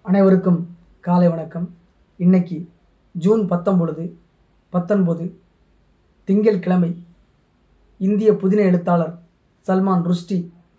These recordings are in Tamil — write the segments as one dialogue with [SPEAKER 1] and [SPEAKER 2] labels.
[SPEAKER 1] அனைவருக்கும் காலை வணக்கம் இன்னைக்கு ஜூன் பத்தொம்பொழுது பத்தொன்பது திங்கட்கிழமை இந்திய புதின எழுத்தாளர் சல்மான் ருஷ்டி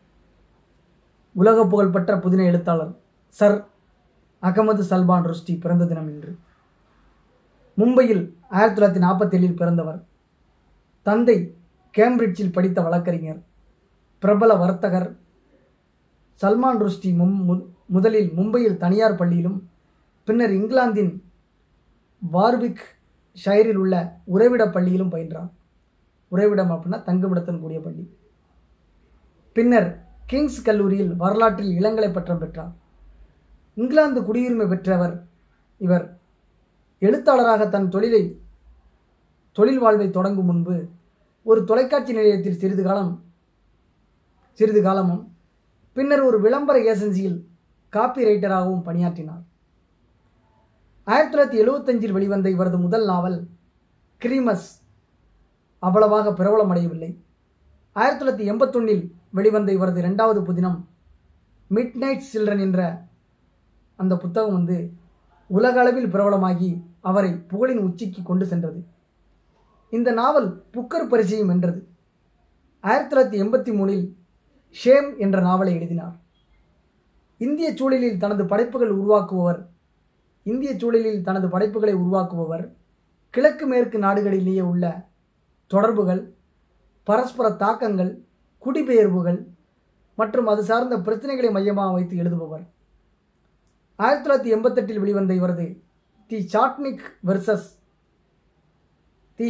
[SPEAKER 1] உலக புகழ்பெற்ற புதின எழுத்தாளர் சர் அகமது சல்மான் ருஷ்டி பிறந்த தினம் இன்று மும்பையில் ஆயிரத்தி தொள்ளாயிரத்தி நாற்பத்தேழில் பிறந்தவர் தந்தை கேம்பிரிட்ஜில் படித்த வழக்கறிஞர் பிரபல வர்த்தகர் சல்மான் ருஷ்டி மும் மு- முதலில் மும்பையில் தனியார் பள்ளியிலும் பின்னர் இங்கிலாந்தின் வார்விக் ஷைரில் உள்ள உறைவிட பள்ளியிலும் பயின்றார் உறைவிடம் அப்படின்னா தங்குமிடத்துடன் கூடிய பள்ளி பின்னர் கிங்ஸ் கல்லூரியில் வரலாற்றில் இளங்கலை பட்டம் பெற்றார் இங்கிலாந்து குடியுரிமை பெற்றவர் இவர் எழுத்தாளராக தன் தொழிலை தொழில் வாழ்வை தொடங்கும் முன்பு ஒரு தொலைக்காட்சி நிலையத்தில் சிறிது காலம் சிறிது காலமும் பின்னர் ஒரு விளம்பர ஏஜென்சியில் காப்பி ரைட்டராகவும் பணியாற்றினார் ஆயிரத்தி தொள்ளாயிரத்தி எழுபத்தஞ்சில் வெளிவந்த இவரது முதல் நாவல் கிரீமஸ் அவ்வளவாக பிரபலமடையவில்லை ஆயிரத்தி தொள்ளாயிரத்தி எண்பத்தொன்னில் வெளிவந்த இவரது இரண்டாவது புதினம் மிட் நைட் சில்ட்ரன் என்ற அந்த புத்தகம் வந்து உலக அளவில் பிரபலமாகி அவரை புகழின் உச்சிக்கு கொண்டு சென்றது இந்த நாவல் புக்கர் பரிசையும் வென்றது ஆயிரத்தி தொள்ளாயிரத்தி எண்பத்தி மூணில் ஷேம் என்ற நாவலை எழுதினார் இந்திய சூழலில் தனது படைப்புகள் உருவாக்குபவர் இந்திய சூழலில் தனது படைப்புகளை உருவாக்குபவர் கிழக்கு மேற்கு நாடுகளிலேயே உள்ள தொடர்புகள் பரஸ்பர தாக்கங்கள் குடிபெயர்வுகள் மற்றும் அது சார்ந்த பிரச்சனைகளை மையமாக வைத்து எழுதுபவர் ஆயிரத்தி தொள்ளாயிரத்தி எண்பத்தெட்டில் வெளிவந்த இவரது தி சாட்னிக் வெர்சஸ் தி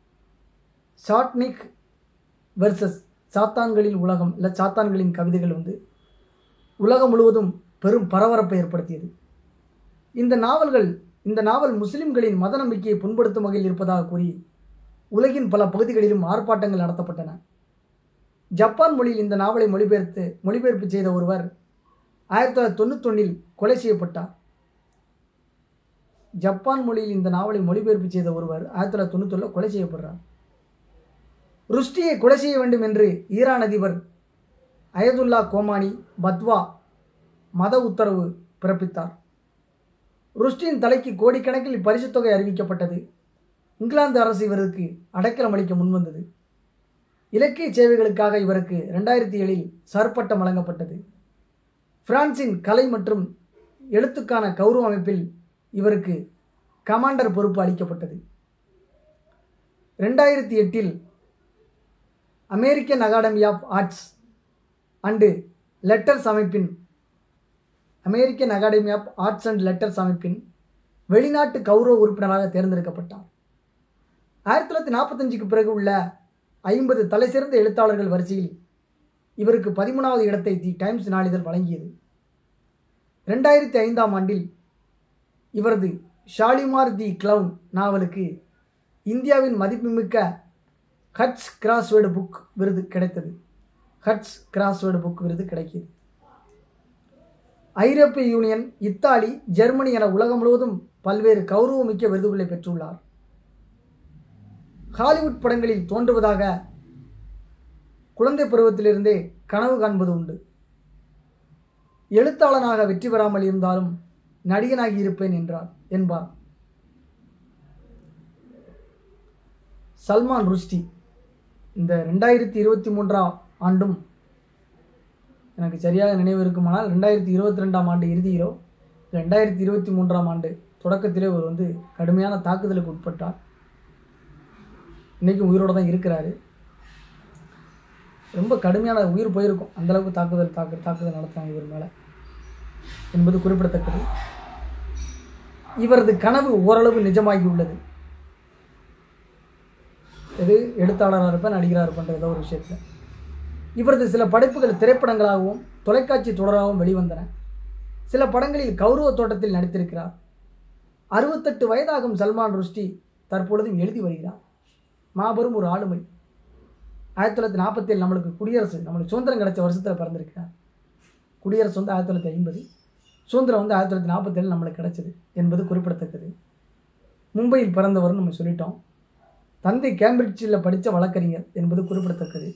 [SPEAKER 1] சாட்னிக் வெர்சஸ் சாத்தான்களின் உலகம் இல்லை சாத்தான்களின் கவிதைகள் வந்து உலகம் முழுவதும் பெரும் பரபரப்பை ஏற்படுத்தியது இந்த நாவல்கள் இந்த நாவல் முஸ்லிம்களின் மத நம்பிக்கையை புண்படுத்தும் வகையில் இருப்பதாக கூறி உலகின் பல பகுதிகளிலும் ஆர்ப்பாட்டங்கள் நடத்தப்பட்டன ஜப்பான் மொழியில் இந்த நாவலை மொழிபெயர்த்து மொழிபெயர்ப்பு செய்த ஒருவர் ஆயிரத்தி தொள்ளாயிரத்தி தொண்ணூத்தொன்னில் கொலை செய்யப்பட்டார் ஜப்பான் மொழியில் இந்த நாவலை மொழிபெயர்ப்பு செய்த ஒருவர் ஆயிரத்தி தொள்ளாயிரத்தி தொண்ணூத்தொன்னில் கொலை செய்யப்படுறார் ருஷ்டியை கொலை செய்ய வேண்டும் என்று ஈரான் அதிபர் அயதுல்லா கோமானி பத்வா மத உத்தரவு பிறப்பித்தார் ருஷ்டியின் தலைக்கு கோடிக்கணக்கில் பரிசுத் தொகை அறிவிக்கப்பட்டது இங்கிலாந்து அரசு இவருக்கு அடைக்கலம் அளிக்க முன்வந்தது இலக்கிய சேவைகளுக்காக இவருக்கு ரெண்டாயிரத்தி ஏழில் சர்பட்டம் வழங்கப்பட்டது பிரான்சின் கலை மற்றும் எழுத்துக்கான கௌரவ அமைப்பில் இவருக்கு கமாண்டர் பொறுப்பு அளிக்கப்பட்டது ரெண்டாயிரத்தி எட்டில் American academy of arts and letters அமைப்பின் American academy of arts and letters அமைப்பின் வெளிநாட்டு கௌரவ உறுப்பினராக தேர்ந்தெடுக்கப்பட்டார் ஆயிரத்தி தொள்ளாயிரத்தி நாற்பத்தஞ்சுக்கு பிறகு உள்ள ஐம்பது தலைசிறந்த எழுத்தாளர்கள் வரிசையில் இவருக்கு பதிமூணாவது இடத்தை தி டைம்ஸ் நாளிதழ் வழங்கியது ரெண்டாயிரத்தி ஐந்தாம் ஆண்டில் இவரது ஷாலிமார் தி கிளவுன் நாவலுக்கு இந்தியாவின் மதிப்புமிக்க ஹட்ஸ் கிராஸ்வேர்டு புக் விருது கிடைத்தது ஹட்ஸ் கிராஸ்வேர்டு புக் விருது கிடைக்கியது ஐரோப்பிய யூனியன் இத்தாலி ஜெர்மனி என உலகம் முழுவதும் பல்வேறு கௌரவமிக்க விருதுகளை பெற்றுள்ளார் ஹாலிவுட் படங்களில் தோன்றுவதாக குழந்தை பருவத்திலிருந்தே கனவு காண்பது உண்டு எழுத்தாளனாக வெற்றி பெறாமல் இருந்தாலும் நடிகனாகி இருப்பேன் என்றார் என்பார் சல்மான் ருஷ்டி இந்த ரெண்டாயிரத்தி இருபத்தி மூன்றாம் ஆண்டும் எனக்கு சரியாக நினைவு இருக்குமானால் ரெண்டாயிரத்தி இருபத்தி ரெண்டாம் ஆண்டு இறுதியிலோ ரெண்டாயிரத்தி இருபத்தி மூன்றாம் ஆண்டு தொடக்கத்திலே ஒரு வந்து கடுமையான தாக்குதலுக்கு உட்பட்டார் இன்றைக்கும் உயிரோடு தான் இருக்கிறாரு ரொம்ப கடுமையான உயிர் போயிருக்கும் அந்த அளவுக்கு தாக்குதல் தாக்கு தாக்குதல் நடத்தினாங்க இவர் மேலே என்பது குறிப்பிடத்தக்கது இவரது கனவு ஓரளவு நிஜமாகி உள்ளது எது எழுத்தாளராக இருப்பேன் நடிகராக இருப்பேன்ற ஏதோ ஒரு விஷயத்தில் இவரது சில படைப்புகள் திரைப்படங்களாகவும் தொலைக்காட்சி தொடராகவும் வெளிவந்தன சில படங்களில் கௌரவ தோட்டத்தில் நடித்திருக்கிறார் அறுபத்தெட்டு வயதாகும் சல்மான் ருஷ்டி தற்பொழுதும் எழுதி வருகிறார் மாபெரும் ஒரு ஆளுமை ஆயிரத்தி தொள்ளாயிரத்தி நாற்பத்தேழு நம்மளுக்கு குடியரசு நம்மளுக்கு சுதந்திரம் கிடைச்ச வருஷத்தில் பிறந்திருக்கிறார் குடியரசு வந்து ஆயிரத்தி தொள்ளாயிரத்தி ஐம்பது சுதந்திரம் வந்து ஆயிரத்தி தொள்ளாயிரத்தி நாற்பத்தேழு நம்மளுக்கு கிடைச்சது என்பது குறிப்பிடத்தக்கது மும்பையில் பிறந்தவர்னு நம்ம சொல்லிட்டோம் தந்தை கேம்பிரிட்ஜில் படித்த வழக்கறிஞர் என்பது குறிப்பிடத்தக்கது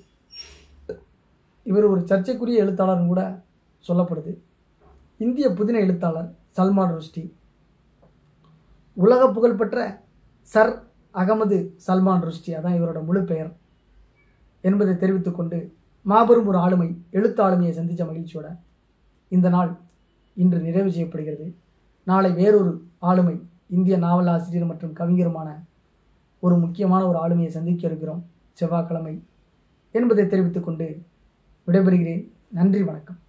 [SPEAKER 1] இவர் ஒரு சர்ச்சைக்குரிய எழுத்தாளர்னு கூட சொல்லப்படுது இந்திய புதின எழுத்தாளர் சல்மான் ருஷ்டி உலக புகழ்பெற்ற சர் அகமது சல்மான் ருஷ்டி அதான் இவரோட முழு பெயர் என்பதை தெரிவித்துக்கொண்டு மாபெரும் ஒரு ஆளுமை எழுத்து ஆளுமையை சந்தித்த மகிழ்ச்சியோட இந்த நாள் இன்று நிறைவு செய்யப்படுகிறது நாளை வேறொரு ஆளுமை இந்திய நாவல் ஆசிரியர் மற்றும் கவிஞருமான ஒரு முக்கியமான ஒரு ஆளுமையை சந்திக்க இருக்கிறோம் செவ்வாய்க்கிழமை என்பதை தெரிவித்துக்கொண்டு விடைபெறுகிறேன் நன்றி வணக்கம்